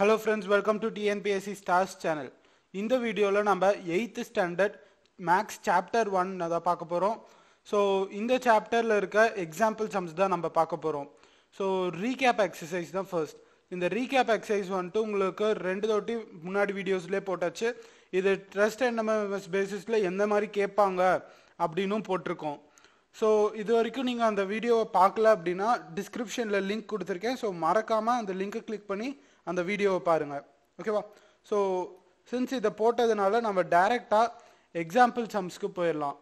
hello friends welcome to TNPSC stars channel இந்த வீடியோவில் நம்ம eighth standard maths chapter one தான் பார்க்க போகிறோம் ஸோ இந்த சாப்டரில் இருக்க எக்ஸாம்பிள் சம்ஸ் தான் நம்ம பார்க்க போகிறோம் ஸோ ரீகேப் எக்ஸசைஸ் தான் ஃபர்ஸ்ட் இந்த ரீகேப் எக்ஸசைஸ் வந்துட்டு உங்களுக்கு ரெண்டு தொட்டி முன்னாடி வீடியோஸ்லேயே போட்டாச்சு இது ட்ரஸ்ட் என்எம்எஸ் பேசிஸில் எந்த மாதிரி கேட்பாங்க அப்படின்னும் போட்டிருக்கோம் ஸோ இது வரைக்கும் நீங்கள் அந்த வீடியோவை பார்க்கல அப்படின்னா டிஸ்கிரிப்ஷனில் லிங்க் கொடுத்துருக்கேன் ஸோ மறக்காமல் அந்த லிங்க்கை கிளிக் பண்ணி அந்த வீடியோவை பாருங்கள் ஓகேவா ஸோ சின்ஸ் இதை போட்டதுனால நம்ம டைரெக்டாக எக்ஸாம்பிள் சம்ஸ்க்கு போயிடலாம்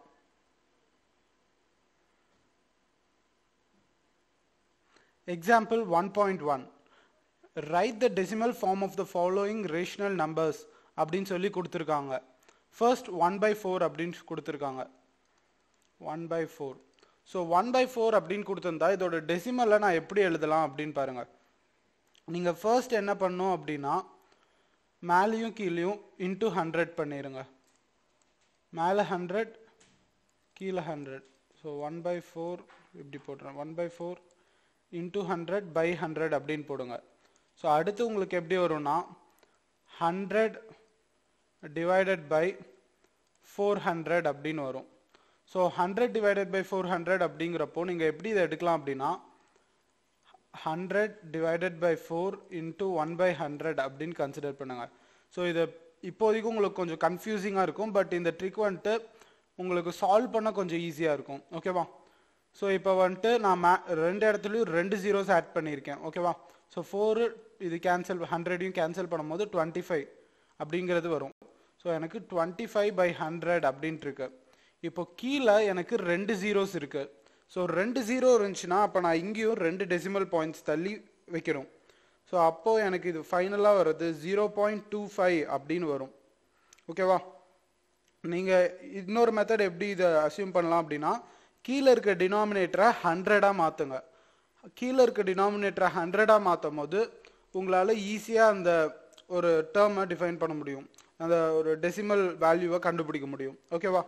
example one point one write the decimal form of the following rational numbers அப்படின்னு சொல்லி கொடுத்துருக்காங்க ஃபர்ஸ்ட் ஒன் பை ஃபோர் அப்படின்னு கொடுத்துருக்காங்க one by four so one by four அப்படின்னு கொடுத்துருந்தா இதோட டெசிமலை நான் எப்படி எழுதலாம் அப்படின்னு பாருங்கள் நீங்கள் ஃபர்ஸ்ட் என்ன பண்ணும் அப்படின்னா மேலேயும் கீழேயும் இன்ட்டு ஹண்ட்ரட் பண்ணிடுங்க மேலே ஹண்ட்ரட் கீழே hundred so one by four இப்படி போட்டுறேன் one by four into hundred by hundred அப்படின்னு போடுங்க ஸோ அடுத்து உங்களுக்கு எப்படி வரும்னா hundred divided by four hundred அப்படின்னு வரும் so hundred divided by four hundred அப்படிங்கிறப்போ நீங்கள் எப்படி இதை எடுக்கலாம் அப்படின்னா hundred divided by four into one by hundred அப்படின்னு கன்சிடர் பண்ணுங்க ஸோ இதை இப்போதைக்கு உங்களுக்கு கொஞ்சம் கன்ஃபியூசிங்காக இருக்கும் பட் இந்த ட்ரிக் வந்துட்டு உங்களுக்கு சால்வ் பண்ண கொஞ்சம் ஈஸியாக இருக்கும் ஓகேவா ஸோ இப்போ வந்துட்டு நான் மே ரெண்டு இடத்துலையும் ரெண்டு ஜீரோஸ் ஆட் பண்ணியிருக்கேன் ஓகேவா ஸோ ஃபோரு இது கேன்சல் ஹண்ட்ரடையும் கேன்சல் பண்ணும்போது டுவெண்ட்டி ஃபைவ் அப்படிங்கிறது வரும் ஸோ எனக்கு டுவெண்ட்டி ஃபைவ் பை ஹண்ட்ரட் அப்படின்ட்டு இருக்கு இப்போ கீழே எனக்கு ரெண்டு ஜீரோஸ் இருக்கு ஸோ ரெண்டு ஜீரோ இருந்துச்சுன்னா அப்போ நான் இங்கேயும் ரெண்டு டெசிமல் பாயிண்ட்ஸ் தள்ளி வைக்கணும் ஸோ அப்போது எனக்கு இது ஃபைனலாக வருது ஜீரோ பாயிண்ட் டூ ஃபைவ் அப்படின்னு வரும் ஓகேவா நீங்கள் இன்னொரு மெத்தட் எப்படி இதை அசியூம் பண்ணலாம் அப்படின்னா கீழே இருக்க டினாமினேட்டரை ஹண்ட்ரடாக மாற்றுங்க கீழே இருக்க டினாமினேட்டரை ஹண்ட்ரடாக மாற்றும் போது உங்களால் ஈஸியாக அந்த ஒரு டேர்மை டிஃபைன் பண்ண முடியும் அந்த ஒரு டெசிமல் வேல்யூவை கண்டுபிடிக்க முடியும் ஓகேவா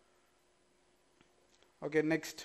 okay next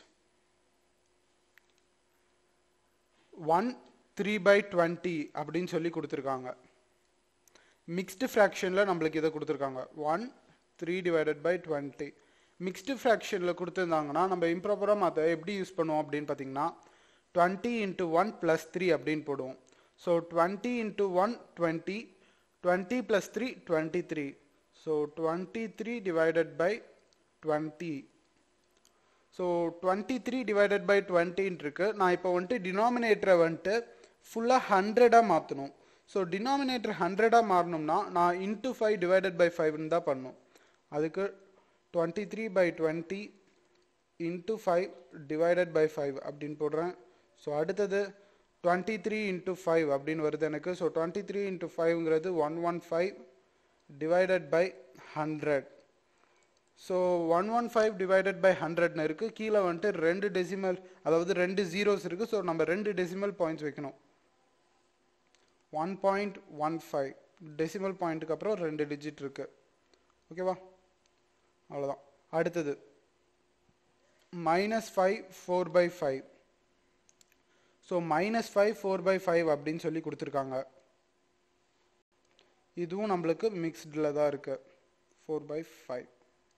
one three by twenty அப்படின்னு சொல்லி கொடுத்துருக்காங்க மிக்ஸ்டு ஃப்ராக்ஷனில் நம்மளுக்கு இதை கொடுத்துருக்காங்க one three divided by twenty mixed ஃப்ராக்ஷனில் கொடுத்துருந்தாங்கன்னா நம்ம இம்ப்ராப்பராக மாற்ற எப்படி யூஸ் பண்ணுவோம் அப்படின்னு பார்த்தீங்கன்னா twenty into one plus three அப்படின்னு போடுவோம் so twenty into one twenty twenty plus three twenty three so twenty three divided by twenty so twenty three divided by டுவெண்ட்டின்னு இருக்கு நான் இப்போ வந்துட்டு டினாமினேட்டரை வந்துட்டு ஃபுல்லாக ஹண்ட்ரடாக மாற்றணும் ஸோ டினாமினேட்டர் ஹண்ட்ரடாக மாறணும்னா நான் இன்ட்டு ஃபைவ் டிவைடட் பை ஃபைவ்னு தான் பண்ணும் அதுக்கு twenty three by twenty into five divided by five அப்படின்னு போடுறேன் ஸோ அடுத்தது டுவெண்ட்டி த்ரீ இன்ட்டு ஃபைவ் அப்படின்னு வருது எனக்கு ஸோ டுவெண்ட்டி த்ரீ இன்ட்டு ஃபைவ்ங்கிறது one one five divided by hundred so one one five divided by ஹண்ட்ரட்னு இருக்குது கீழே வந்துட்டு ரெண்டு டெசிமல் அதாவது ரெண்டு ஜீரோஸ் இருக்குது ஸோ நம்ம ரெண்டு டெசிமல் பாயிண்ட்ஸ் வைக்கணும் one point one five decimal பாயிண்ட்டுக்கு அப்புறம் ரெண்டு டிஜிட் இருக்குது ஓகேவா அவ்வளோதான் அடுத்தது minus five four by five so minus five four by five அப்படின்னு சொல்லி கொடுத்துருக்காங்க இதுவும் நம்மளுக்கு மிக்ஸ்டில் தான் இருக்குது four by five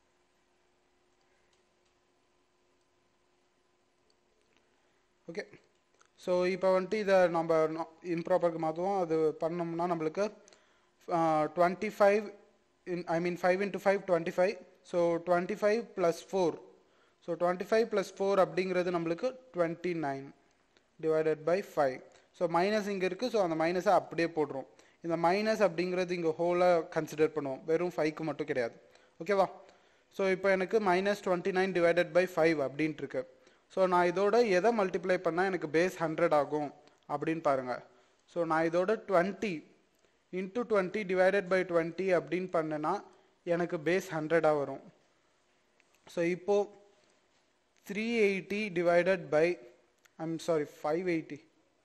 okay so இப்போ வந்துட்டு இதை நம்ம இம்ப்ராப்பருக்கு மாற்றுவோம் அது பண்ணோம்னா நம்மளுக்கு twenty five in I mean five into five twenty five so twenty five plus four so twenty five plus four அப்படிங்கிறது நம்மளுக்கு twenty nine divided by five so minus இங்கே இருக்குது ஸோ அந்த மைனஸை அப்படியே போடுறோம் இந்த மைனஸ் அப்படிங்கிறது இங்கே ஹோலாக கன்சிடர் பண்ணுவோம் வெறும் ஃபைவ்க்கு மட்டும் கிடையாது ஓகேவா ஸோ இப்போ எனக்கு minus twenty nine divided by five அப்படின்ட்டு இருக்கு ஸோ நான் இதோட எதை மல்டிப்ளை பண்ணால் எனக்கு பேஸ் ஹண்ட்ரட் ஆகும் அப்படின்னு பாருங்கள் ஸோ நான் இதோட twenty into twenty divided by twenty அப்படின்னு பண்ணேன்னா எனக்கு பேஸ் ஹண்ட்ரடாக வரும் ஸோ இப்போது three eighty divided by I'm sorry five eighty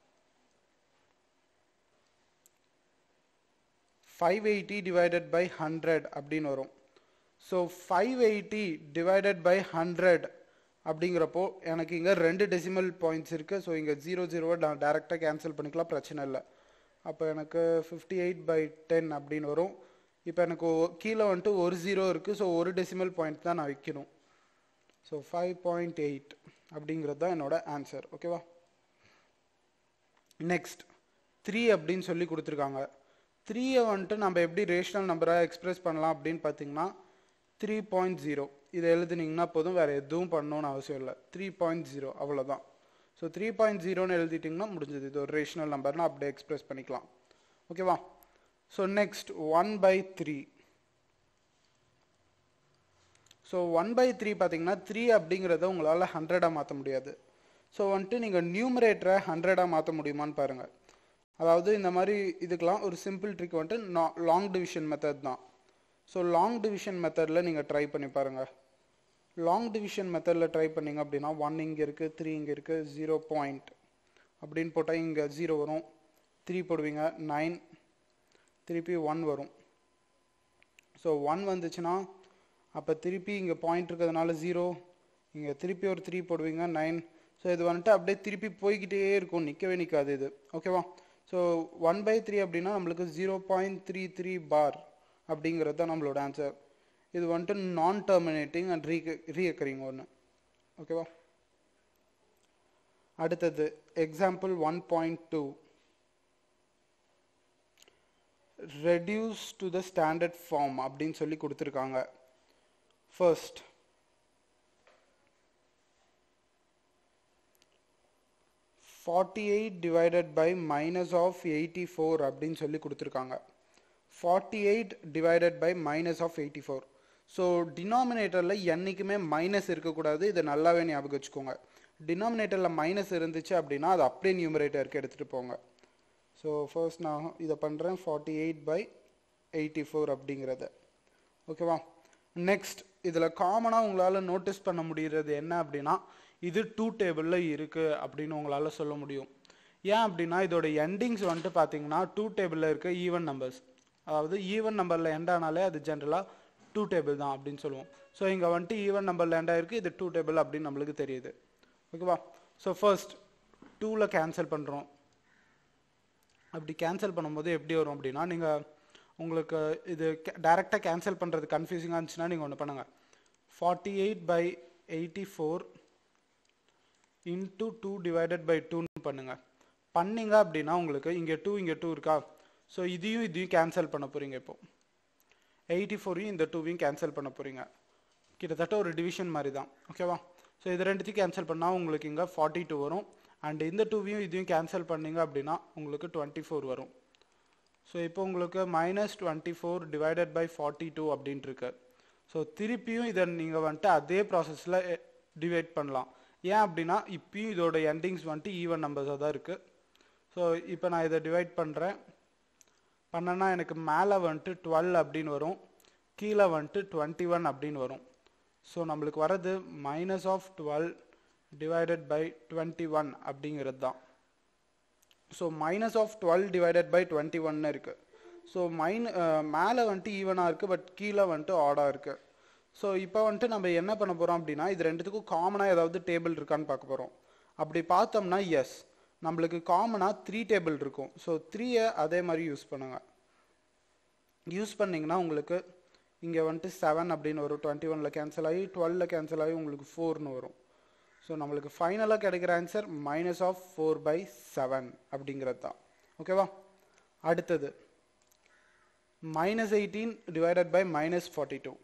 five eighty divided by hundred அப்படின்னு வரும் so five eighty divided by hundred அப்படிங்கிறப்போ எனக்கு இங்கே ரெண்டு டெசிமல் பாயிண்ட்ஸ் இருக்குது ஸோ இங்கே ஜீரோ ஜீரோவை நான் டேரெக்டாக கேன்சல் பண்ணிக்கலாம் பிரச்சனை இல்லை அப்போ எனக்கு ஃபிஃப்டி எயிட் பை டென் அப்படின்னு வரும் இப்போ எனக்கு ஒ- கீழே வந்துட்டு ஒரு ஜீரோ இருக்குது ஸோ ஒரு டெசிமல் பாயிண்ட் தான் நான் வைக்கணும் ஸோ ஃபைவ் பாயிண்ட் எயிட் அப்படிங்கிறது தான் என்னோட ஆன்சர் ஓகேவா நெக்ஸ்ட் த்ரீ அப்படின்னு சொல்லி கொடுத்துருக்காங்க த்ரீயை வந்துட்டு நம்ம எப்படி ரேஷனல் நம்பராக எக்ஸ்பிரஸ் பண்ணலாம் அப்படின்னு பார்த்தீங்கன்னா த்ரீ பாயிண்ட் ஜீரோ இதை எழுதுனீங்கன்னா போதும் வேறு எதுவும் பண்ணணும்னு அவசியம் இல்லை த்ரீ பாயிண்ட் ஜீரோ அவ்வளோதான் ஸோ த்ரீ பாயிண்ட் ஜீரோன்னு எழுதிட்டிங்கன்னா முடிஞ்சது இது ஒரு ரேஷனல் நம்பர்னு அப்படியே எக்ஸ்பிரஸ் பண்ணிக்கலாம் ஓகேவா so next one by three so one by three பார்த்தீங்கன்னா த்ரீ அப்படிங்கிறத உங்களால் ஹண்ட்ரடாக மாற்ற முடியாது ஸோ வந்துட்டு நீங்கள் நியூமரேட்டரை ஹண்ட்ரடாக மாற்ற முடியுமான்னு பாருங்கள் அதாவது இந்த மாதிரி இதுக்கெலாம் ஒரு சிம்பிள் ட்ரிக் வந்துட்டு லாங் டிவிஷன் மெத்தட் தான் ஸோ லாங் டிவிஷன் மெத்தடில் நீங்கள் ட்ரை பண்ணி பாருங்கள் லாங் டிவிஷன் மெத்தடில் ட்ரை பண்ணீங்க அப்படின்னா ஒன் இங்கே இருக்குது த்ரீ இங்கே இருக்குது ஜீரோ பாயிண்ட் அப்படின்னு போட்டால் இங்கே ஜீரோ வரும் த்ரீ போடுவீங்க நைன் திருப்பி ஒன் வரும் ஸோ ஒன் வந்துச்சுன்னா அப்போ திருப்பி இங்கே பாயிண்ட் இருக்கிறதுனால ஜீரோ இங்கே திருப்பி ஒரு த்ரீ போடுவீங்க நைன் ஸோ இது வந்துட்டு அப்படியே திருப்பி போய்கிட்டே இருக்கும் நிற்கவே நிற்காது இது ஓகேவா ஸோ ஒன் பை த்ரீ அப்படின்னா நம்மளுக்கு zero point three three bar அப்படிங்கிறது தான் நம்மளோட ஆன்சர் இது வந்துட்டு நான் டெர்மினேட்டிங் அண்ட் ரீ ரீஅக்கரிங் ஒன்று ஓகேவா அடுத்தது example one point two reduce to the standard form அப்படின்னு சொல்லி கொடுத்துருக்காங்க first forty eight divided by minus of eighty four அப்படின்னு சொல்லி கொடுத்துருக்காங்க forty eight divided by minus of eighty four so டினாமினேட்டரில் என்றைக்குமே மைனஸ் இருக்கக்கூடாது இதை நல்லாவே ஞாபகம் வச்சுக்கோங்க டினாமினேட்டரில் மைனஸ் இருந்துச்சு அப்படின்னா அது அப்படியே நியூமரேட்டருக்கு எடுத்துகிட்டு போங்க ஸோ ஃபர்ஸ்ட் நான் இதை பண்ணுறேன் forty eight by eighty four அப்படிங்கிறத ஓகேவா நெக்ஸ்ட் இதில் காமனாக உங்களால் நோட்டீஸ் பண்ண முடிகிறது என்ன அப்படின்னா இது டூ டேபிளில் இருக்குது அப்படின்னு உங்களால் சொல்ல முடியும் ஏன் அப்படின்னா இதோட எண்டிங்ஸ் வந்துட்டு பார்த்தீங்கன்னா டூ டேபிளில் இருக்க ஈவன் நம்பர்ஸ் அதாவது ஈவன் நம்பரில் எண்ட் ஆனாலே அது ஜென்ரலாக டூ டேபிள் தான் அப்படின்னு சொல்லுவோம் ஸோ இங்கே வந்துட்டு ஈவன் நம்பரில் எண்ட் ஆயிருக்கு இது டூ டேபிள் அப்படின்னு நம்மளுக்கு தெரியுது ஓகேவா ஸோ ஃபர்ஸ்ட் டூவில் கேன்சல் பண்ணுறோம் அப்படி கேன்சல் பண்ணும்போது எப்படி வரும் அப்படின்னா நீங்கள் உங்களுக்கு இது டைரெக்டாக கேன்சல் பண்ணுறது கன்ஃபியூசிங்காக இருந்துச்சுன்னா நீங்கள் ஒன்று பண்ணுங்கள் forty eight by eighty four into two divided by டூன்னு பண்ணுங்கள் பண்ணீங்க அப்படின்னா உங்களுக்கு இங்கே டூ இங்கே டூ இருக்கா ஸோ இதையும் இதையும் கேன்சல் பண்ண போகிறீங்க இப்போ எயிட்டி ஃபோரையும் இந்த டூவையும் கேன்சல் பண்ண போகிறீங்க கிட்டத்தட்ட ஒரு டிவிஷன் மாதிரி தான் ஓகேவா ஸோ இது ரெண்டுத்தையும் கேன்சல் பண்ணால் உங்களுக்கு இங்கே ஃபார்ட்டி டூ வரும் அண்ட் இந்த டூவையும் இதையும் கேன்சல் பண்ணீங்க அப்படின்னா உங்களுக்கு டுவெண்ட்டி ஃபோர் வரும் ஸோ இப்போ உங்களுக்கு minus twenty four divided by forty two அப்படின்ட்டு இருக்கு ஸோ திருப்பியும் இதை நீங்கள் வந்துட்டு அதே ப்ராசஸில் டிவைட் பண்ணலாம் ஏன் அப்படின்னா இப்பயும் இதோட எண்டிங்ஸ் வந்துட்டு ஈவன் நம்பர்ஸாக தான் இருக்குது ஸோ இப்போ நான் இதை டிவைட் பண்ணுறேன் பண்ணனா எனக்கு மேலே வந்துட்டு டுவெல் அப்படின்னு வரும் கீழே வந்துட்டு டுவெண்ட்டி ஒன் அப்படின்னு வரும் ஸோ நம்மளுக்கு வர்றது minus of twelve divided by twenty one அப்படிங்கிறது தான் so minus of twelve divided by twenty ஒன்னு இருக்குது ஸோ மைன் மேலே வந்துட்டு ஈவனாக இருக்குது பட் கீழே வந்துட்டு ஆடாக இருக்குது ஸோ இப்போ வந்துட்டு நம்ம என்ன பண்ண போகிறோம் அப்படின்னா இது ரெண்டுத்துக்கும் காமனாக ஏதாவது டேபிள் இருக்கான்னு பார்க்க போகிறோம் அப்படி பார்த்தோம்னா எஸ் நம்மளுக்கு காமனாக த்ரீ டேபிள் இருக்கும் ஸோ த்ரீயை அதே மாதிரி யூஸ் பண்ணுங்க யூஸ் பண்ணிங்கன்னா உங்களுக்கு இங்கே வந்துட்டு செவன் அப்படின்னு வரும் டுவெண்ட்டி ஒனில் கேன்சல் ஆகி டுவெலில் கேன்சல் ஆகி உங்களுக்கு ஃபோர்னு வரும் ஸோ நம்மளுக்கு ஃபைனலாக கிடைக்கிற answer minus of four by seven அப்படிங்கிறது தான் ஓகேவா அடுத்தது minus eighteen divided by minus forty two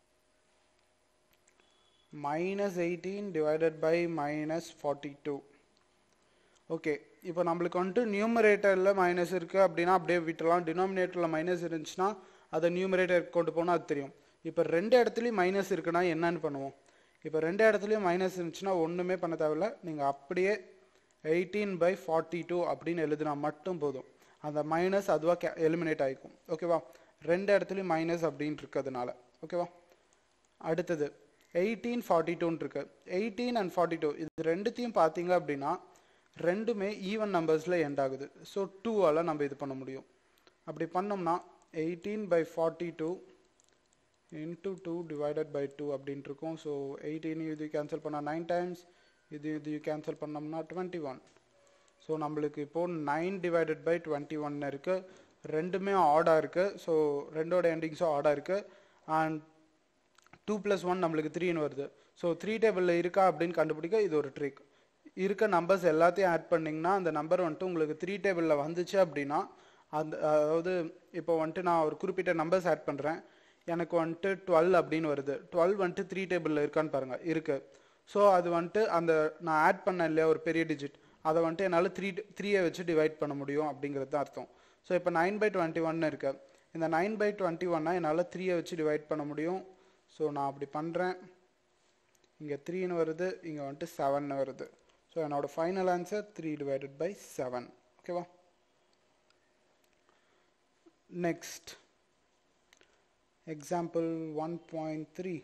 minus eighteen divided by minus forty two okay இப்போ நம்மளுக்கு வந்துட்டு நியூமரேட்டரில் மைனஸ் இருக்குது அப்படின்னா அப்படியே விட்டுலாம் டினாமினேட்டரில் மைனஸ் இருந்துச்சுன்னா அதை நியூமரேட்டர் கொண்டு போனால் அது தெரியும் இப்போ ரெண்டு இடத்துலையும் மைனஸ் இருக்குன்னா என்னன்னு பண்ணுவோம் இப்போ ரெண்டு இடத்துலையும் மைனஸ் இருந்துச்சுன்னா ஒன்றுமே பண்ண தேவையில்ல நீங்கள் அப்படியே எயிட்டீன் பை ஃபார்ட்டி டூ அப்படின்னு எழுதினா மட்டும் போதும் அந்த மைனஸ் அதுவாக கே எலிமினேட் ஆகிக்கும் ஓகேவா ரெண்டு இடத்துலையும் மைனஸ் அப்படின்ட்டு இருக்கிறதுனால ஓகேவா அடுத்தது எயிட்டீன் ஃபார்ட்டி டூன்னு இருக்கு எயிட்டீன் அண்ட் ஃபார்ட்டி டூ இது ரெண்டுத்தையும் பார்த்தீங்க அப்படின்னா ரெண்டுமே ஈவன் நம்பர்ஸில் எண்ட் ஆகுது ஸோ டூவால் நம்ம இது பண்ண முடியும் அப்படி பண்ணோம்னா eighteen by forty two into two divided by two அப்படின்ட்டு இருக்கும் ஸோ எயிட்டீன் இது கேன்சல் பண்ணால் நைன் டைம்ஸ் இது இது கேன்சல் பண்ணோம்னா டுவெண்ட்டி ஒன் ஸோ நம்மளுக்கு இப்போது nine divided by twenty one இருக்குது ரெண்டுமே ஆடாக இருக்குது ஸோ ரெண்டோட எண்டிங்ஸும் ஆடாக இருக்குது அண்ட் டூ ப்ளஸ் ஒன் நம்மளுக்கு த்ரீன்னு வருது ஸோ த்ரீ டேபிளில் இருக்கா அப்படின்னு கண்டுபிடிக்க இது ஒரு ட்ரிக் இருக்க நம்பர்ஸ் எல்லாத்தையும் ஆட் பண்ணிங்கன்னா அந்த நம்பர் வந்துட்டு உங்களுக்கு த்ரீ டேபிளில் வந்துச்சு அப்படின்னா அந்த அதாவது இப்போ வந்துட்டு நான் ஒரு குறிப்பிட்ட நம்பர்ஸ் ஆட் பண்ணுறேன் எனக்கு வந்துட்டு டுவெல் அப்படின்னு வருது டுவெல் வந்துட்டு த்ரீ டேபிளில் இருக்கான்னு பாருங்கள் இருக்குது ஸோ அது வந்துட்டு அந்த நான் ஆட் பண்ணேன் இல்லையா ஒரு பெரிய டிஜிட் அதை வந்துட்டு என்னால் த்ரீ த்ரீயை வச்சு டிவைட் பண்ண முடியும் அப்படிங்கிறது தான் அர்த்தம் ஸோ இப்போ நைன் பை டுவெண்ட்டி ஒன் இருக்கு இந்த நைன் பை டுவெண்ட்டி ஒன்னா என்னால் த்ரீயை வச்சு டிவைட் பண்ண முடியும் ஸோ நான் அப்படி பண்ணுறேன் இங்கே த்ரீன்னு வருது இங்கே வந்துட்டு செவன் வருது ஸோ என்னோட final answer three divided by seven ஓகேவா next example one point three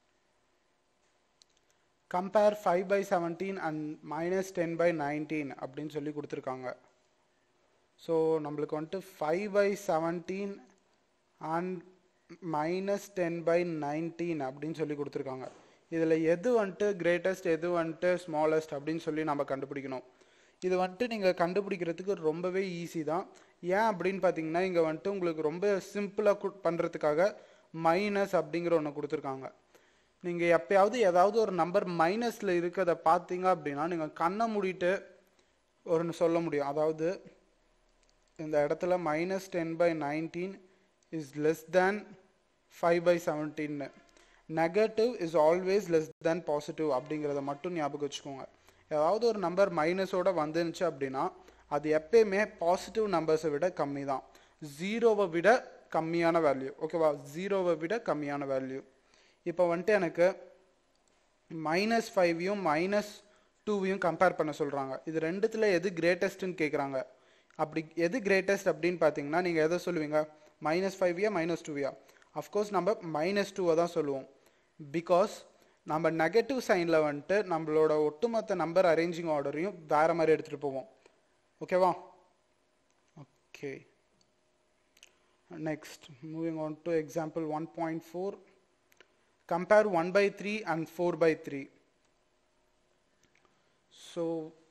compare five by seventeen and minus ten by nineteen அப்படின்னு சொல்லி கொடுத்துருக்காங்க ஸோ நம்மளுக்கு வந்துட்டு five by seventeen and minus ten by nineteen அப்படின்னு சொல்லி கொடுத்துருக்காங்க இதில் எது வந்துட்டு கிரேட்டஸ்ட் எது வந்துட்டு ஸ்மாலஸ்ட் அப்படின்னு சொல்லி நம்ம கண்டுபிடிக்கணும் இது வந்துட்டு நீங்கள் கண்டுபிடிக்கிறதுக்கு ரொம்பவே ஈஸி தான் ஏன் அப்படின்னு பார்த்தீங்கன்னா இங்கே வந்துட்டு உங்களுக்கு ரொம்ப சிம்பிளாக பண்ணுறதுக்காக மைனஸ் அப்படிங்கிற ஒன்று கொடுத்துருக்காங்க நீங்கள் எப்பயாவது ஏதாவது ஒரு நம்பர் மைனஸில் இருக்கிறத பார்த்தீங்க அப்படின்னா நீங்கள் கண்ணை மூடிட்டு ஒன்று சொல்ல முடியும் அதாவது இந்த இடத்துல minus ten by nineteen is less than five by செவன்டீன்னு negative is always less than positive அப்படிங்கிறத மட்டும் ஞாபகம் வச்சுக்கோங்க ஏதாவது ஒரு நம்பர் மைனஸோட வந்துருந்துச்சு அப்படின்னா அது எப்பயுமே பாசிட்டிவ் நம்பர்ஸை விட கம்மி தான் ஜீரோவை விட கம்மியான வேல்யூ ஓகேவா ஜீரோவை விட கம்மியான வேல்யூ இப்போ வந்துட்டு எனக்கு மைனஸ் ஃபைவையும் மைனஸ் டூவையும் கம்பேர் பண்ண சொல்கிறாங்க இது ரெண்டுத்தில் எது கிரேட்டஸ்ட்னு கேட்குறாங்க அப்படி எது கிரேட்டஸ்ட் அப்படின்னு பார்த்தீங்கன்னா நீங்கள் எதை சொல்லுவீங்க மைனஸ் ஃபைவ்யா மைனஸ் டூவியா அஃப்கோர்ஸ் நம்ம மைனஸ் டூவை தான் சொல்லுவோம் பிகாஸ் நம்ம நெகட்டிவ் சைனில் வந்துட்டு நம்மளோட ஒட்டுமொத்த நம்பர் அரேஞ்சிங் ஆர்டரையும் வேறு மாதிரி எடுத்துகிட்டு போவோம் ஓகேவா okay next moving on to example one point four compare 1 by 3 and 4 by 3 so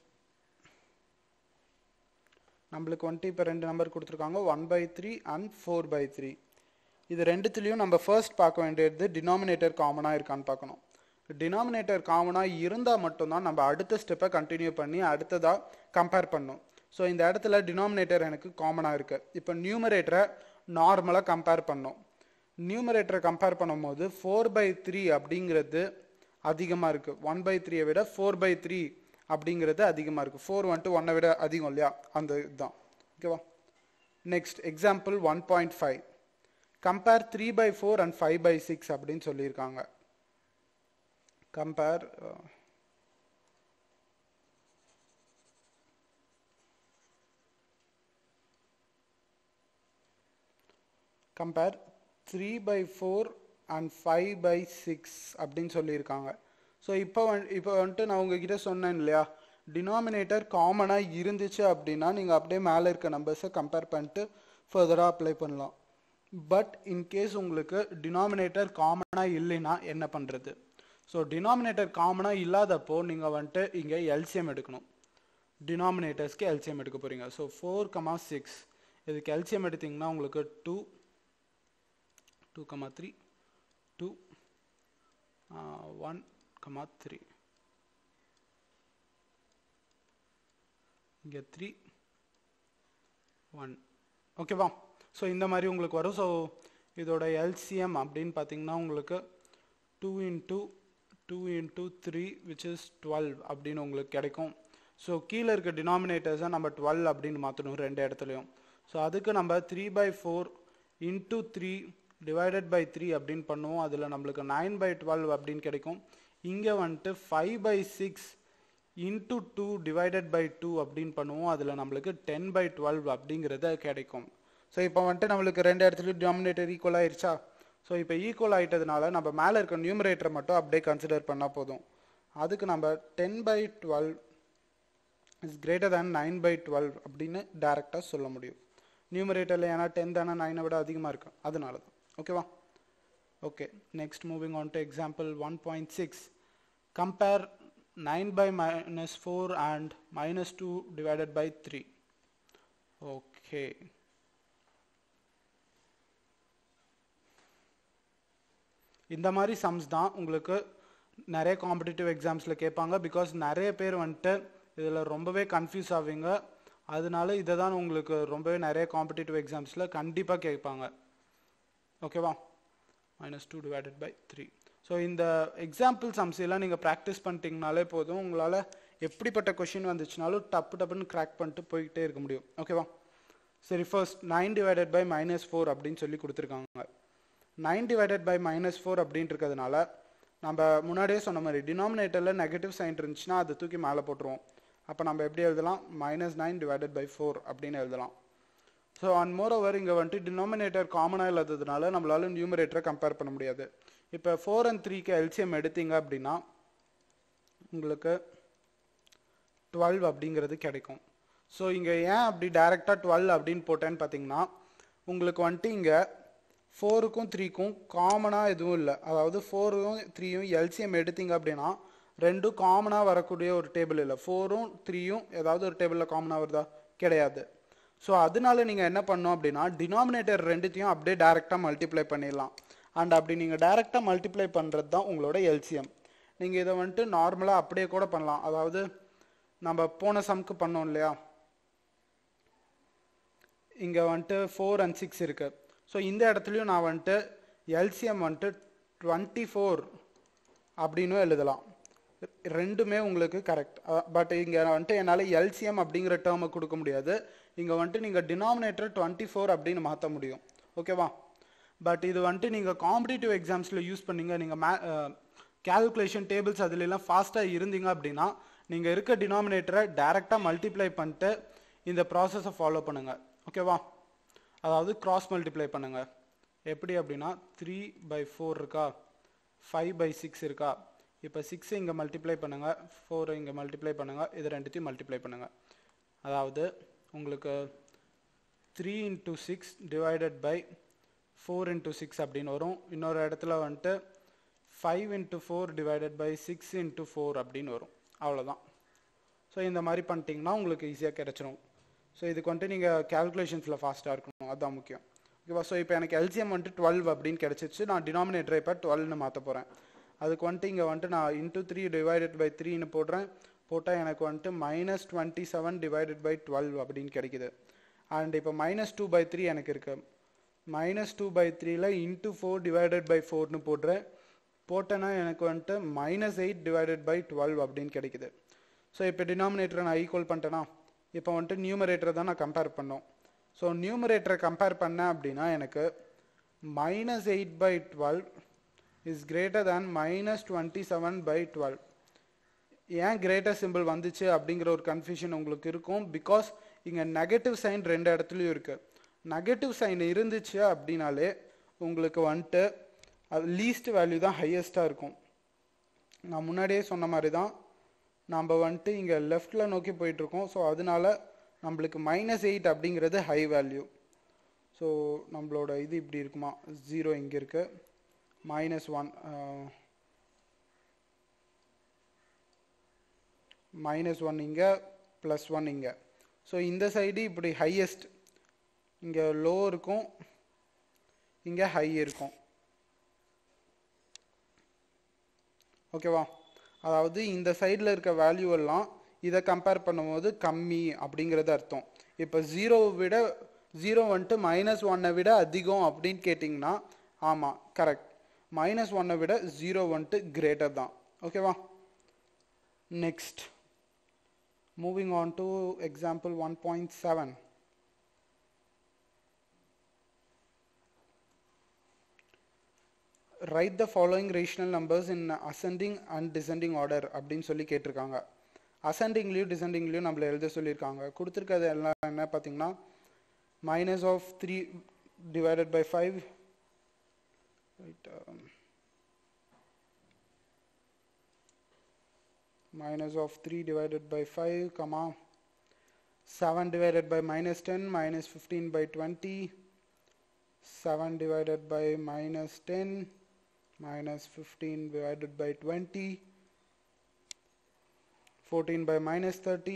நம்மளுக்கு வந்துட்டு இப்போ ரெண்டு நம்பர் கொடுத்துருக்காங்க one by three and four by three இது ரெண்டுத்துலேயும் நம்ம ஃபர்ஸ்ட் பார்க்க வேண்டியது டினாமினேட்டர் காமனாக இருக்கான்னு பார்க்கணும் டினாமினேட்டர் காமனாக இருந்தால் மட்டும்தான் நம்ம அடுத்த ஸ்டெப்பை கண்டினியூ பண்ணி அடுத்ததாக கம்பேர் பண்ணும் ஸோ இந்த இடத்துல டினாமினேட்டர் எனக்கு காமனாக இருக்குது இப்போ நியூமரேட்டரை நார்மலாக கம்பேர் பண்ணோம் நியூமரேட்டரை கம்பேர் பண்ணும்போது ஃபோர் பை த்ரீ அப்படிங்கிறது அதிகமாக இருக்குது ஒன் பை த்ரீயை விட ஃபோர் பை த்ரீ அப்படிங்கிறது அதிகமாக இருக்குது ஃபோர் வந்துட்டு ஒன்னை விட அதிகம் இல்லையா அந்த இதுதான் ஓகேவா next example one point five compare three by four and five by six அப்படின்னு சொல்லியிருக்காங்க compare compare three by four and five by six அப்படின்னு சொல்லியிருக்காங்க ஸோ இப்போ வந்து இப்போ வந்துட்டு நான் உங்ககிட்ட சொன்னேன் இல்லையா டினாமினேட்டர் காமனாக இருந்துச்சு அப்படின்னா நீங்கள் அப்படியே மேலே இருக்க நம்பர்ஸை கம்பேர் பண்ணிட்டு ஃபர்தராக அப்ளை பண்ணலாம் பட் இன்கேஸ் உங்களுக்கு டினாமினேட்டர் காமனாக இல்லைன்னா என்ன பண்ணுறது ஸோ டினாமினேட்டர் காமனாக இல்லாதப்போ நீங்கள் வந்துட்டு இங்கே எல்சிஎம் எடுக்கணும் டினாமினேட்டர்ஸ்க்கு எல்சிஎம் எடுக்க போகிறீங்க ஸோ ஃபோர் கமா சிக்ஸ் இதுக்கு எல்சிஎம் எடுத்திங்கன்னா உங்களுக்கு two two comma three two one comma three இங்கே த்ரீ ஒன் ஓகேவா ஸோ இந்த மாதிரி உங்களுக்கு வரும் ஸோ இதோட எல்சிஎம் அப்படின்னு பார்த்தீங்கன்னா உங்களுக்கு two into two into three which is twelve அப்படின்னு உங்களுக்கு கிடைக்கும் ஸோ கீழே இருக்க டினாமினேட்டர்ஸை நம்ம டுவெல் அப்படின்னு மாற்றணும் ரெண்டு இடத்துலையும் ஸோ அதுக்கு நம்ம three by four into three divided by three அப்படின்னு பண்ணுவோம் அதில் நம்மளுக்கு நைன் பை டுவெல் அப்படின்னு கிடைக்கும் இங்கே வந்துட்டு five by six into two divided by two அப்படின்னு பண்ணுவோம் அதில் நம்மளுக்கு டென் பை டுவெல் அப்படிங்கிறது கிடைக்கும் ஸோ இப்போ வந்துட்டு நம்மளுக்கு ரெண்டு இடத்துலையும் டினாமினேட்டர் ஈக்குவல் ஆயிடுச்சா ஸோ இப்போ ஈக்குவல் ஆகிட்டதுனால நம்ம மேலே இருக்க நியூமரேட்டரை மட்டும் அப்படியே கன்சிடர் பண்ணால் போதும் அதுக்கு நம்ம ten by twelve is greater than nine by twelve அப்படின்னு டேரெக்டாக சொல்ல முடியும் நியூமரேட்டரில் ஏன்னா டென் தானே நைனை விட அதிகமாக இருக்கும் அதனால தான் ஓகேவா okay next moving on to example one point six compare 9 by minus 4 and minus 2 divided by 3 okay இந்த மாதிரி சம்ஸ் தான் உங்களுக்கு நிறைய காம்படிட்டிவ் எக்ஸாம்ஸில் கேட்பாங்க பிகாஸ் நிறைய பேர் வந்துட்டு இதில் ரொம்பவே கன்ஃபியூஸ் ஆவீங்க அதனால இதை தான் உங்களுக்கு ரொம்பவே நிறைய காம்படிட்டிவ் எக்ஸாம்ஸில் கண்டிப்பாக கேட்பாங்க ஓகேவா minus two divided by three so இந்த எக்ஸாம்பிள் சம்ஸ் எல்லாம் நீங்கள் ப்ராக்டிஸ் பண்ணிட்டீங்கனாலே போதும் உங்களால் எப்படிப்பட்ட கொஷின் வந்துச்சுனாலும் டப்பு டப்புன்னு கிராக் பண்ணிட்டு போய்கிட்டே இருக்க முடியும் ஓகேவா சரி first nine divided by minus four அப்படின்னு சொல்லி கொடுத்துருக்காங்க nine divided by minus four அப்படின்ட்டு இருக்கிறதுனால நம்ம முன்னாடியே சொன்ன மாதிரி டினாமினேட்டரில் நெகட்டிவ் சைன் இருந்துச்சுன்னா அதை தூக்கி மேலே போட்டுருவோம் அப்போ நம்ம எப்படி எழுதலாம் minus nine divided by four அப்படின்னு எழுதலாம் ஸோ அண்ட் மோர் ஓவர் இங்கே வந்துட்டு டினாமினேட்டர் காமனாக இல்லாததுனால நம்மளால நியூமரேட்டரை கம்பேர் பண்ண முடியாது இப்போ ஃபோர் அண்ட் த்ரீக்கு எல்சிஎம் எடுத்தீங்க அப்படின்னா உங்களுக்கு டுவெல் அப்படிங்கிறது கிடைக்கும் ஸோ இங்கே ஏன் அப்படி டைரெக்டாக டுவெல் அப்படின்னு போட்டேன்னு பார்த்தீங்கன்னா உங்களுக்கு வந்துட்டு இங்கே ஃபோருக்கும் த்ரீக்கும் காமனாக எதுவும் இல்லை அதாவது ஃபோரும் த்ரீயும் எல்சிஎம் எடுத்தீங்க அப்படின்னா ரெண்டும் காமனாக வரக்கூடிய ஒரு டேபிள் இல்லை ஃபோரும் த்ரீயும் ஏதாவது ஒரு டேபிளில் காமனாக வருதா கிடையாது ஸோ அதனால நீங்கள் என்ன பண்ணணும் அப்படின்னா டினாமினேட்டர் ரெண்டுத்தையும் அப்படியே டைரெக்டாக மல்டிப்ளை பண்ணிடலாம் அண்ட் அப்படி நீங்கள் டைரெக்டாக மல்டிப்ளை பண்ணுறது தான் உங்களோட எல்சிஎம் நீங்கள் இதை வந்துட்டு நார்மலாக அப்படியே கூட பண்ணலாம் அதாவது நம்ம போன சம்க்கு பண்ணோம் இல்லையா இங்கே வந்துட்டு ஃபோர் அண்ட் சிக்ஸ் இருக்கு ஸோ இந்த இடத்துலையும் நான் வந்துட்டு எல்சிஎம் வந்துட்டு டுவெண்ட்டி ஃபோர் அப்படின்னு எழுதலாம் ரெண்டுமே உங்களுக்கு கரெக்ட் பட் இங்கே வந்துட்டு என்னால் எல்சிஎம் அப்படிங்கிற டேர்மை கொடுக்க முடியாது இங்கே வந்துட்டு நீங்கள் டினாமினேட்டர் டுவெண்ட்டி ஃபோர் அப்படின்னு மாற்ற முடியும் ஓகேவா பட் இது வந்துட்டு நீங்கள் காம்படிட்டிவ் எக்ஸாம்ஸில் யூஸ் பண்ணீங்க நீங்கள் மே கேல்குலேஷன் டேபிள்ஸ் அதுலலாம் ஃபாஸ்ட்டாக இருந்தீங்க அப்படின்னா நீங்கள் இருக்க டினாமினேட்டரை டைரெக்டாக மல்டிப்ளை பண்ணிட்டு இந்த ப்ராசஸை ஃபாலோ பண்ணுங்கள் ஓகேவா அதாவது கிராஸ் மல்டிப்ளை பண்ணுங்கள் எப்படி அப்படின்னா த்ரீ பை ஃபோர் இருக்கா ஃபைவ் பை சிக்ஸ் இருக்கா இப்போ சிக்ஸை இங்கே மல்டிப்ளை பண்ணுங்கள் ஃபோரை இங்கே மல்டிப்ளை பண்ணுங்கள் இது ரெண்டுத்தையும் மல்டிப்ளை பண்ணுங்கள் அதாவது உங்களுக்கு three into six divided by four into six அப்படின்னு வரும் இன்னொரு இடத்துல வந்துட்டு five into four divided by six into four அப்படின்னு வரும் அவ்வளோதான் ஸோ இந்த மாதிரி பண்ணிட்டீங்கன்னா உங்களுக்கு ஈஸியாக கிடச்சிரும் ஸோ இதுக்கு வந்துட்டு நீங்கள் கேல்குலேஷன்ஸில் ஃபாஸ்ட்டாக இருக்கணும் அதுதான் முக்கியம் ஓகேவா ஸோ இப்போ எனக்கு எல்சிஎம் வந்துட்டு டுவெல் அப்படின்னு கிடச்சிச்சு நான் டினாமினேட்டரை இப்போ டுவெல்னு மாற்ற போகிறேன் அதுக்கு வந்துட்டு இங்கே வந்துட்டு நான் இன்ட்டு த்ரீ டிவைடட் பை த்ரீன்னு போடுறேன் போட்டால் எனக்கு வந்துட்டு minus twenty seven divided by twelve அப்படின்னு கிடைக்குது அண்ட் இப்போ மைனஸ் டூ பை த்ரீ எனக்கு இருக்குது மைனஸ் டூ பை த்ரீல இன்ட்டு ஃபோர் டிவைடட் பை ஃபோர்னு போடுறேன் போட்டேன்னா எனக்கு வந்துட்டு minus eight divided by twelve அப்படின்னு கிடைக்குது ஸோ இப்போ டினாமினேட்டரை நான் ஈக்குவல் பண்ணிட்டேன்னா இப்போ வந்துட்டு நியூமரேட்டரை தான் நான் கம்பேர் பண்ணோம் ஸோ நியூமரேட்டரை கம்பேர் பண்ணேன் அப்படின்னா எனக்கு minus eight by twelve is greater than minus twenty seven by twelve ஏன் கிரேட்டர் சிம்பிள் வந்துச்சு அப்படிங்கிற ஒரு கன்ஃபியூஷன் உங்களுக்கு இருக்கும் பிகாஸ் இங்கே நெகட்டிவ் சைன் ரெண்டு இடத்துலையும் இருக்குது நெகட்டிவ் சைன் இருந்துச்சு அப்படின்னாலே உங்களுக்கு வந்துட்டு அது லீஸ்ட் வேல்யூ தான் ஹையஸ்ட்டாக இருக்கும் நான் முன்னாடியே சொன்ன மாதிரி தான் நம்ம வந்துட்டு இங்கே லெஃப்டில் நோக்கி போயிட்டுருக்கோம் ஸோ அதனால நம்மளுக்கு மைனஸ் எயிட் அப்படிங்கிறது ஹை வேல்யூ ஸோ நம்மளோட இது இப்படி இருக்குமா ஜீரோ இங்கே இருக்கு மைனஸ் ஒன் மைனஸ் ஒன் இங்கே ப்ளஸ் ஒன் இங்கே ஸோ இந்த சைடு இப்படி ஹையஸ்ட் இங்கே லோ இருக்கும் இங்கே ஹை இருக்கும் ஓகேவா அதாவது இந்த சைடில் இருக்க வேல்யூ எல்லாம் இதை கம்பேர் பண்ணும்போது கம்மி அப்படிங்கிறது அர்த்தம் இப்போ ஜீரோவை விட ஜீரோ வந்துட்டு மைனஸ் ஒன்னை விட அதிகம் அப்படின்னு கேட்டிங்கன்னா ஆமாம் கரெக்ட் மைனஸ் ஒன்னை விட ஜீரோ வந்துட்டு கிரேட்டர் தான் ஓகேவா next moving on to example one point seven write the following rational numbers in ascending and descending order அப்படின்னு சொல்லி கேட்டிருக்காங்க அசெண்டிங்லேயும் டிசெண்டிங்லேயும் நம்மளை எழுத சொல்லியிருக்காங்க கொடுத்துருக்கிறது எல்லாம் என்ன பார்த்தீங்கன்னா minus of three divided by five minus of 3 divided by 5 comma 7 divided by minus 10 minus 15 by 20 7 divided by minus 10 minus 15 divided by 20 14 by minus 30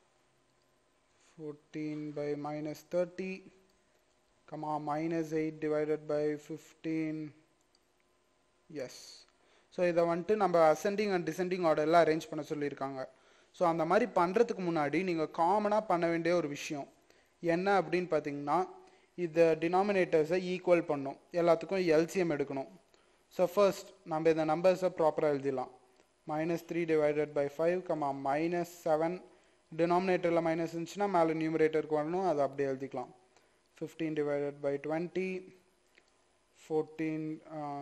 14 by minus 30 comma minus 8 divided by 15 yes so இதை வந்துட்டு நம்ம ascending and descending ஆர்டரில் arrange பண்ண சொல்லியிருக்காங்க so அந்த மாதிரி பண்ணுறதுக்கு முன்னாடி நீங்கள் காமனாக பண்ண வேண்டிய ஒரு விஷயம் என்ன அப்படின்னு பார்த்தீங்கன்னா இந்த டினாமினேட்டர்ஸை ஈக்குவல் பண்ணும் எல்லாத்துக்கும் எல்சிஎம் எடுக்கணும் ஸோ ஃபர்ஸ்ட் நம்ம இந்த நம்பர்ஸை ப்ராப்பராக எழுதிடலாம் minus three divided by five comma minus seven டினாமினேட்டரில் மைனஸ் இருந்துச்சுன்னா மேலே நியூமரேட்டருக்கு வரணும் அதை அப்படியே எழுதிக்கலாம் fifteen divided by twenty fourteen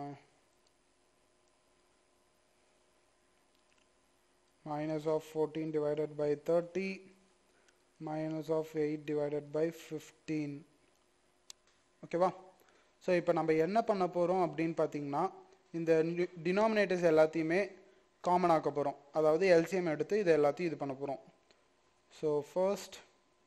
minus of 14 divided by 30 minus of 8 divided by 15 ஓகேவா ஸோ இப்போ நம்ம என்ன பண்ண போகிறோம் அப்படின்னு பார்த்தீங்கன்னா இந்த டினாமினேட்டர்ஸ் எல்லாத்தையுமே காமன் ஆக்க போகிறோம் அதாவது எல்சிஎம் எடுத்து இது எல்லாத்தையும் இது பண்ண போகிறோம் so first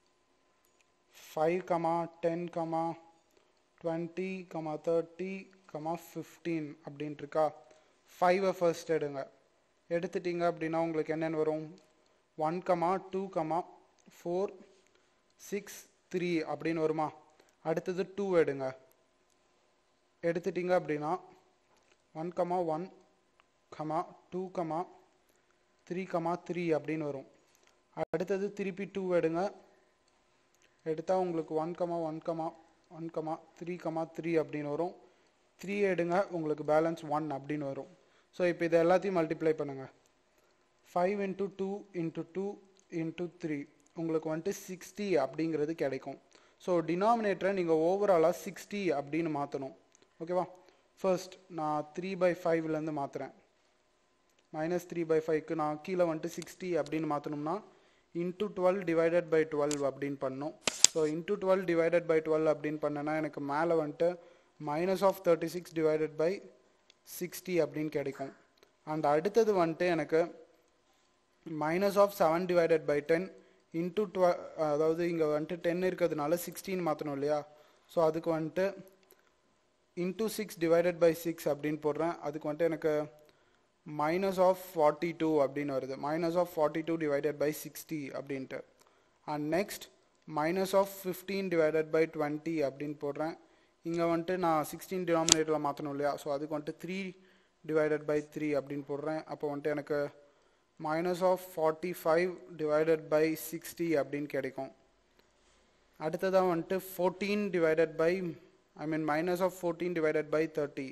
five comma ten comma twenty comma thirty comma fifteen அப்படின்ட்டு இருக்கா ஃபைவை ஃபர்ஸ்ட் எடுங்க எடுத்துட்டீங்க அப்படின்னா உங்களுக்கு என்னென்னு வரும் one comma two comma four six three அப்படின்னு வருமா அடுத்தது டூ எடுங்க எடுத்துட்டீங்க அப்படின்னா one comma one comma two comma three comma three அப்படின்னு வரும் அடுத்தது திருப்பி டூ எடுங்க எடுத்தால் உங்களுக்கு one comma one comma one comma three comma three அப்படின்னு வரும் த்ரீ எடுங்க உங்களுக்கு பேலன்ஸ் ஒன் அப்படின்னு வரும் ஸோ இப்போ இது எல்லாத்தையும் மல்டிப்ளை பண்ணுங்கள் five into two into two into three உங்களுக்கு வந்துட்டு சிக்ஸ்டி அப்படிங்கிறது கிடைக்கும் ஸோ டினாமினேட்டரை நீங்கள் ஓவராலாக சிக்ஸ்டி அப்படின்னு மாற்றணும் ஓகேவா ஃபர்ஸ்ட் நான் த்ரீ பை ஃபைவ்லேருந்து மாற்றுறேன் மைனஸ் த்ரீ பை ஃபைவ்க்கு நான் கீழே வந்துட்டு சிக்ஸ்டி அப்படின்னு மாற்றணும்னா into twelve divided by twelve அப்படின்னு பண்ணணும் so into twelve divided by twelve அப்படின்னு பண்ணேன்னா எனக்கு மேலே வந்துட்டு minus of thirty six divided by sixty அப்படின்னு கிடைக்கும் அண்ட் அடுத்தது வந்துட்டு எனக்கு minus of seven divided by ten into twelve அதாவது இங்கே வந்துட்டு டென் இருக்கிறதுனால சிக்ஸ்டீன் மாற்றணும் இல்லையா ஸோ அதுக்கு வந்துட்டு into six divided by six அப்படின்னு போடுறேன் அதுக்கு வந்துட்டு எனக்கு மைனஸ் ஆஃப் ஃபார்ட்டி டூ அப்படின்னு வருது minus of forty two divided by sixty அப்படின்ட்டு and next minus of fifteen divided by twenty அப்படின்னு போடுறேன் இங்கே வந்துட்டு நான் சிக்ஸ்டீன் டினாமினேட்டரில் மாற்றணும் இல்லையா ஸோ அதுக்கு வந்துட்டு த்ரீ டிவைடட் பை த்ரீ அப்படின்னு போடுறேன் அப்போ வந்துட்டு எனக்கு minus of forty five divided by sixty அப்படின்னு கிடைக்கும் அடுத்ததாக வந்துட்டு fourteen divided by I mean minus of fourteen divided by thirty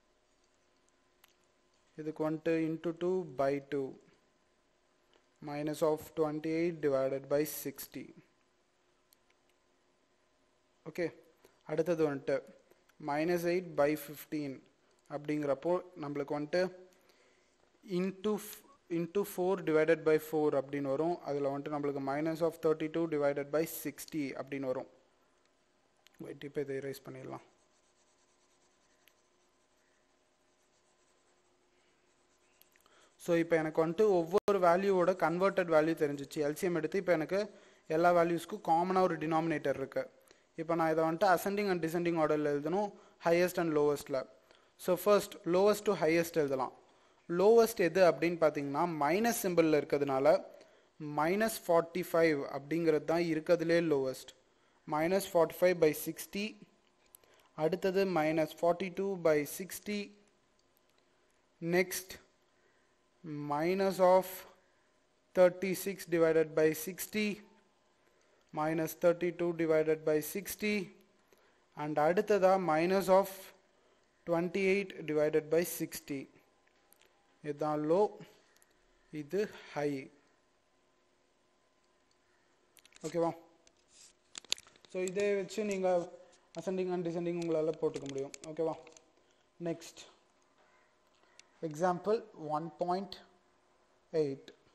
இதுக்கு வந்துட்டு into two by two minus of twenty eight divided by sixty okay அடுத்தது வந்துட்டு மைனஸ் எயிட் பை ஃபிஃப்டீன் அப்படிங்கிறப்போ நம்மளுக்கு வந்துட்டு into into four divided by four அப்படின்னு வரும் அதில் வந்துட்டு நம்மளுக்கு minus of thirty two divided by sixty அப்படின்னு வரும் வெயிட் இப்போ இதை erase பண்ணிடலாம் ஸோ இப்போ எனக்கு வந்துட்டு ஒவ்வொரு வேல்யூவோட கன்வெர்ட்டட் வேல்யூ தெரிஞ்சிச்சு எல்சிஎம் எடுத்து இப்போ எனக்கு எல்லா வேல்யூஸ்க்கும் காமனாக ஒரு டினாமினேட்டர் இருக்குது இப்போ நான் இதை வந்துட்டு அசெண்டிங் அண்ட் டிசெண்டிங் ஆர்டரில் எழுதணும் ஹையஸ்ட் அண்ட் லோவஸ்ட்டில் so first lowest to highest எழுதலாம் லோவஸ்ட் எது அப்படின்னு பார்த்தீங்கன்னா மைனஸ் சிம்பிளில் இருக்கிறதுனால மைனஸ் ஃபார்ட்டி ஃபைவ் அப்படிங்கிறது தான் இருக்கிறதுலே lowest minus forty five by sixty அடுத்தது minus forty two by sixty next minus of 36 divided by 60 minus 32 divided by 60 and அடுத்ததா minus of 28 divided by 60 இதுதான் low இது high ஓகேவா ஸோ இதை வச்சு நீங்கள் அசெண்டிங் அண்ட் டிசெண்டிங் உங்களால் போட்டுக்க முடியும் ஓகேவா நெக்ஸ்ட் Example 1.8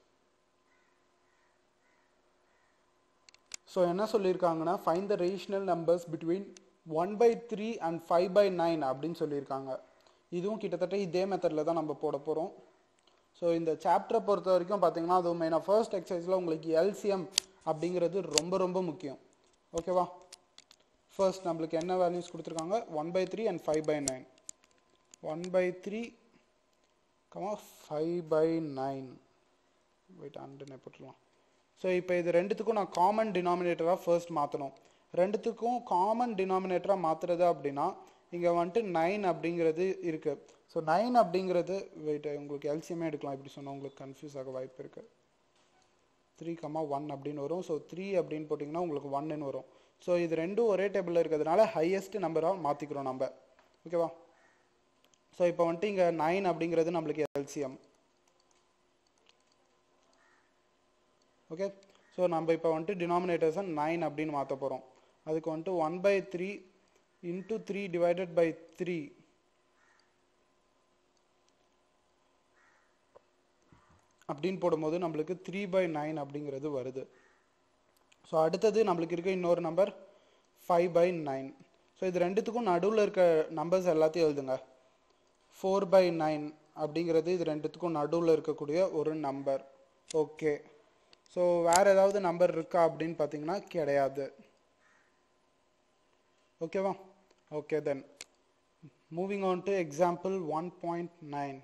ஸோ என்ன சொல்லியிருக்காங்கன்னா find the rational numbers between one by three and five by nine அப்படின்னு சொல்லியிருக்காங்க இதுவும் கிட்டத்தட்ட இதே மெத்தடில் தான் நம்ம போட போகிறோம் ஸோ இந்த சாப்டரை பொறுத்த வரைக்கும் பார்த்தீங்கன்னா அதுவும் மெயினாக ஃபர்ஸ்ட் எக்ஸசைஸில் உங்களுக்கு எல்சிஎம் அப்படிங்கிறது ரொம்ப ரொம்ப முக்கியம் ஓகேவா ஃபர்ஸ்ட் நம்மளுக்கு என்ன வேல்யூஸ் கொடுத்துருக்காங்க one by three and five by nine one by three comma 5 by 9 wait அண்டுன்னு போட்டுடலாம் ஸோ இப்போ இது ரெண்டுத்துக்கும் நான் காமன் டினாமினேட்டராக ஃபர்ஸ்ட் மாற்றணும் ரெண்டுத்துக்கும் காமன் டினாமினேட்டராக மாற்றுறது அப்படின்னா இங்கே வந்துட்டு நைன் அப்படிங்கிறது இருக்குது ஸோ நைன் அப்படிங்கிறது வெயிட் உங்களுக்கு எல்சியமே எடுக்கலாம் இப்படி சொன்னால் உங்களுக்கு கன்ஃபியூஸ் ஆக வாய்ப்பு இருக்குது த்ரீ கமா ஒன் அப்படின்னு வரும் ஸோ த்ரீ அப்படின்னு போட்டிங்கன்னா உங்களுக்கு ஒன்னு வரும் ஸோ இது ரெண்டும் ஒரே டேபிளில் இருக்கிறதுனால ஹையஸ்ட் நம்பராக மாற்றிக்கிறோம் நம்ம ஓகேவா ஸோ இப்போ வந்துட்டு இங்கே நைன் அப்படிங்கிறது நம்மளுக்கு எல்சிஎம் ஓகே ஸோ நம்ம இப்போ வந்துட்டு டினாமினேட்டர்ஸை நைன் அப்படின்னு மாற்ற போகிறோம் அதுக்கு வந்துட்டு one by three into three divided by three அப்படின்னு போடும்போது நம்மளுக்கு த்ரீ பை நைன் அப்படிங்கிறது வருது ஸோ அடுத்தது நம்மளுக்கு இருக்க இன்னொரு number five by nine so இது ரெண்டுத்துக்கும் நடுவில் இருக்க நம்பர்ஸ் எல்லாத்தையும் எழுதுங்க ஃபோர் பை நைன் அப்படிங்கிறது இது ரெண்டுத்துக்கும் நடுவில் இருக்கக்கூடிய ஒரு நம்பர் ஓகே ஸோ வேறு ஏதாவது நம்பர் இருக்கா அப்படின்னு பார்த்தீங்கன்னா கிடையாது ஓகேவா okay then moving on to example one point nine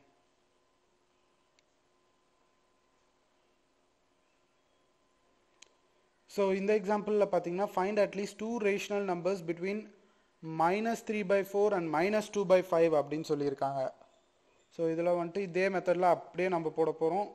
so இந்த எக்ஸாம்பிளில் பார்த்தீங்கன்னா find at least two rational numbers between minus three by four and minus two by five அப்படின்னு சொல்லியிருக்காங்க ஸோ இதில் வந்துட்டு இதே மெத்தடில் அப்படியே நம்ம போட போகிறோம்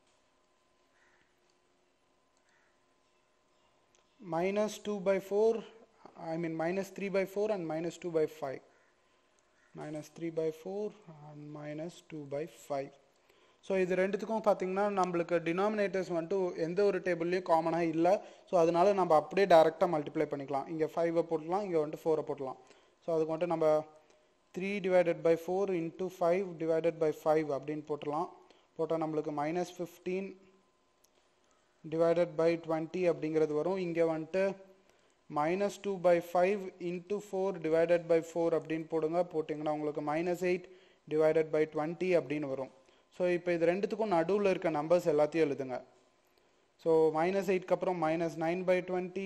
minus 2 by 4 I mean minus 3 by 4 and minus 2 by 5 minus 3 by 4 and minus 2 by 5 so இது ரெண்டுத்துக்கும் பார்த்தீங்கன்னா நம்மளுக்கு டினாமினேட்டர்ஸ் வந்துட்டு எந்த ஒரு டேபிள்லையும் காமனாக இல்லை ஸோ அதனால நம்ம அப்படியே டேரெக்டாக மல்டிப்ளை பண்ணிக்கலாம் இங்கே ஃபைவை போடலாம் இங்கே வந்துட்டு ஃபோரை போடலாம் ஸோ அதுக்கு வந்துட்டு நம்ம three divided by four into five divided by five அப்படின்னு போட்டுடலாம் போட்டால் நம்மளுக்கு minus fifteen divided by twenty அப்படிங்கிறது வரும் இங்கே வந்துட்டு minus two by five into four divided by four அப்படின்னு போடுங்க போட்டிங்கன்னா உங்களுக்கு minus eight divided by twenty அப்படின்னு வரும் ஸோ இப்போ இது ரெண்டுத்துக்கும் நடுவில் இருக்க நம்பர்ஸ் எல்லாத்தையும் எழுதுங்க ஸோ மைனஸ் எயிட்க்கு அப்புறம் minus nine by twenty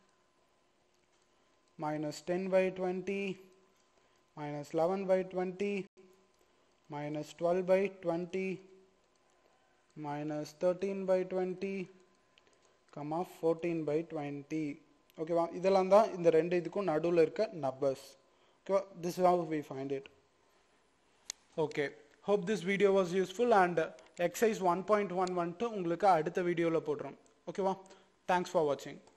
minus ten by twenty minus eleven by twenty minus twelve by twenty minus thirteen by twenty comma fourteen by twenty ஓகேவா இதெல்லாம் தான் இந்த ரெண்டு இதுக்கும் நடுவில் இருக்க நம்பர்ஸ் ஓகேவா this how we find it okay hope this video was useful and exercise one point one வந்துட்டு உங்களுக்கு அடுத்த வீடியோவில் போடுறோம் ஓகேவா தேங்க்ஸ் ஃபார் வாட்சிங்